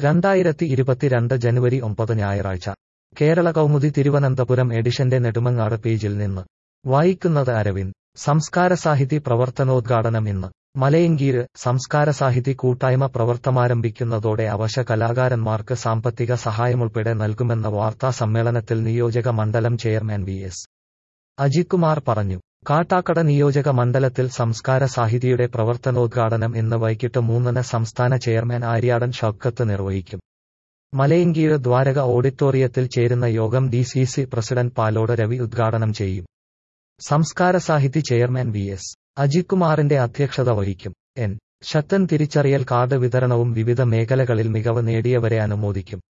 രണ്ടായിരത്തി ഇരുപത്തിരണ്ട് ജനുവരി ഒമ്പത് ഞായറാഴ്ച കേരള കൗമുദി തിരുവനന്തപുരം എഡിഷന്റെ നെടുമങ്ങാട് പേജിൽ നിന്ന് വായിക്കുന്നത് അരവിന്ദ് സംസ്കാര സാഹിതി പ്രവർത്തനോദ്ഘാടനം ഇന്ന് മലയങ്കീര് സംസ്കാര സാഹിതി കൂട്ടായ്മ പ്രവർത്തമാരംഭിക്കുന്നതോടെ അവശ കലാകാരന്മാർക്ക് സാമ്പത്തിക സഹായമുൾപ്പെടെ നൽകുമെന്ന വാർത്താ സമ്മേളനത്തിൽ നിയോജക മണ്ഡലം ചെയർമാൻ വി എസ് അജിത്കുമാർ പറഞ്ഞു കാട്ടാക്കട നിയോജക മണ്ഡലത്തിൽ സംസ്കാര സാഹിതിയുടെ പ്രവർത്തനോദ്ഘാടനം ഇന്ന് വൈകിട്ട് മൂന്നിന് സംസ്ഥാന ചെയർമാൻ ആര്യാടൻ ഷൌക്കത്ത് നിർവഹിക്കും മലയങ്കീഴ് ദ്വാരക ഓഡിറ്റോറിയത്തിൽ ചേരുന്ന യോഗം D C C president Palode Ravi ഉദ്ഘാടനം ചെയ്യും Samskara Sahithi chairman V S അജിത്കുമാറിന്റെ അധ്യക്ഷത വഹിക്കും എൻ ശക്തൻ തിരിച്ചറിയൽ കാർഡ് വിതരണവും വിവിധ മേഖലകളിൽ മികവ് നേടിയവരെ അനുമോദിക്കും